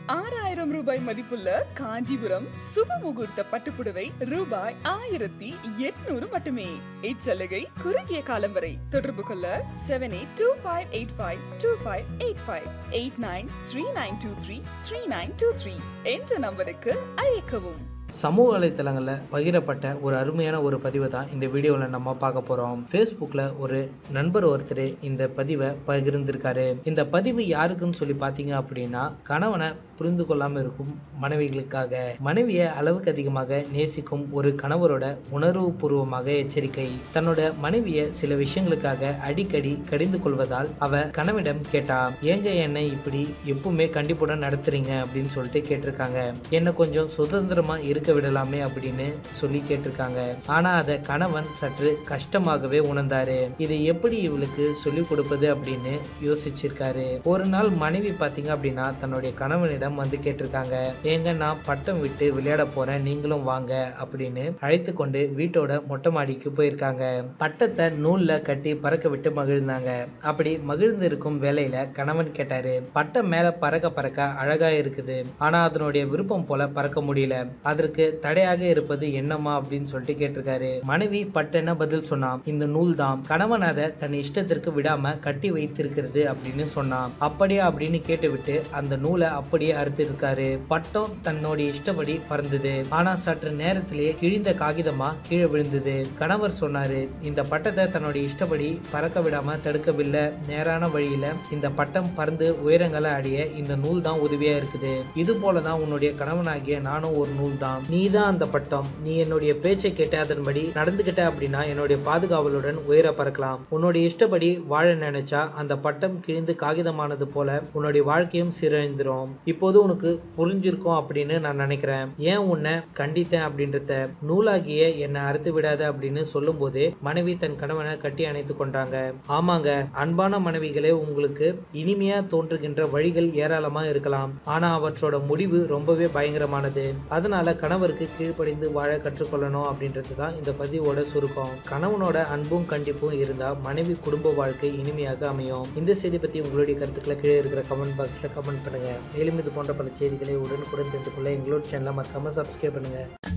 ஆறாயிரம் ரூபாய் மதிப்புள்ள காஞ்சிபுரம் சுப முகூர்த்த பட்டுப்புடவை ரூபாய் ஆயிரத்தி எட்நூறு மட்டுமே இச்சலுகை குறுகிய காலம் வரை தொடர்பு கொள்ள seven eight two five eight five two five eight five eight nine three nine two three three nine two three என்ற நம்பருக்கு அழைக்கவும் சமூக வலைத்தளங்களில் பகிரப்பட்ட ஒரு அருமையான ஒரு பதிவை தான் இந்த வீடியோவில் நம்ம பார்க்க போகிறோம் ஃபேஸ்புக்கில் ஒரு நண்பர் ஒருத்தர் இந்த பதிவை பகிர்ந்திருக்காரு இந்த பதிவு யாருக்குன்னு சொல்லி பார்த்தீங்க அப்படின்னா கணவனை புரிந்து கொள்ளாமல் இருக்கும் மனைவிகளுக்காக மனைவியை அளவுக்கு அதிகமாக நேசிக்கும் ஒரு கணவரோட உணர்வு பூர்வமாக எச்சரிக்கை தன்னோட மனைவியை சில விஷயங்களுக்காக அடிக்கடி கடிந்து கொள்வதால் அவ கணவனிடம் கேட்டா ஏங்க என்னை இப்படி எப்பவுமே கண்டிப்புடன் நடத்துறீங்க அப்படின்னு சொல்லிட்டு கேட்டிருக்காங்க என்ன கொஞ்சம் சுதந்திரமா இருக்க விடலாமே அப்படின்னு சொல்லி கேட்டிருக்காங்க ஆனா அதை கணவன் சற்று கஷ்டமாகவே உணர்ந்தாரு இதை எப்படி இவளுக்கு சொல்லி கொடுப்பது அப்படின்னு யோசிச்சிருக்காரு ஒரு நாள் மனைவி பாத்தீங்க அப்படின்னா தன்னுடைய கணவனிடம் வந்து கேட்டிருக்காங்க ஏங்க நான் பட்டம் விட்டு விளையாட போறேன் நீங்களும் வாங்க அப்படின்னு அழைத்து கொண்டு வீட்டோட மொட்டை மாடிக்கு போயிருக்காங்க பட்டத்தை நூல்ல கட்டி பறக்க விட்டு மகிழ்ந்தாங்க அப்படி மகிழ்ந்து இருக்கும் வேலையில கணவன் கேட்டாரு பட்டம் மேல பறக்க பறக்க அழகா இருக்குது ஆனா அதனுடைய விருப்பம் போல பறக்க முடியல அதற்கு தடையாக இருப்பது என்னம்மா அப்படின்னு சொல்லிட்டு கேட்டிருக்காரு மனைவி பட்டென்ன பதில் சொன்னான் இந்த நூல் தான் கணவன் அதை தன் இஷ்டத்திற்கு விடாம கட்டி வைத்திருக்கிறது அப்படின்னு சொன்னான் அப்படியா அப்படின்னு கேட்டுவிட்டு அந்த நூலை அப்படியே அறுத்திருக்காரு பட்டம் தன்னுடைய இஷ்டப்படி பறந்தது ஆனா சற்று நேரத்திலேயே கிழிந்த காகிதமா கீழே விழுந்தது கணவர் சொன்னாரு இந்த பட்டத்தை தன்னுடைய இஷ்டப்படி பறக்க விடாம தடுக்கவில்லை நேரான வழியில இந்த பட்டம் பறந்து உயரங்களை அடைய இந்த நூல் தான் உதவியா இருக்குது இது போலதான் உன்னுடைய கணவனாகிய நானும் ஒரு நூல் தான் நீ தான் அந்த பட்டம் நீ என்னுடைய பேச்சை கேட்ட அதன்படி நடந்துகிட்ட அப்படின்னா என்னுடைய பாதுகாவலுடன் உயர பறக்கலாம் உன்னுடைய இஷ்டப்படி வாழ நினைச்சா அந்த பட்டம் கிழிந்து காகிதமானது போல உன்னுடைய வாழ்க்கையும் சீரழிந்துரும் இப்போது உனக்கு புரிஞ்சிருக்கும் அப்படின்னு நான் நினைக்கிறேன் ஏன் உன்னை கண்டித்தேன் அப்படின்றத நூலாகிய என்னை அறுத்து விடாத அப்படின்னு சொல்லும் போதே மனைவி தன் கணவனை கட்டி அணைத்து கொண்டாங்க ஆமாங்க அன்பான மனைவிகளே உங்களுக்கு இனிமையா தோன்றுகின்ற வழிகள் ஏராளமா இருக்கலாம் ஆனா அவற்றோட முடிவு ரொம்பவே பயங்கரமானது அதனால கணவருக்கு கீழ்ப்படிந்து வாழ கற்றுக்கொள்ளணும் அப்படின்றது தான் இந்த பதிவோட சுருக்கம் கணவனோட அன்பும் கண்டிப்பும் இருந்தா மனைவி குடும்ப வாழ்க்கை இனிமையாக அமையும் இந்த செய்தி பத்தி உங்களுடைய கருத்துக்களை கீழே இருக்கிற கமெண்ட் பாக்ஸ்ல கமெண்ட் பண்ணுங்க மேலும் இது போன்ற பல செய்திகளை உடனுக்குடன் தெரிந்து கொள்ள எங்களோட சேனலை மறக்காம சப்ஸ்கிரைப் பண்ணுங்க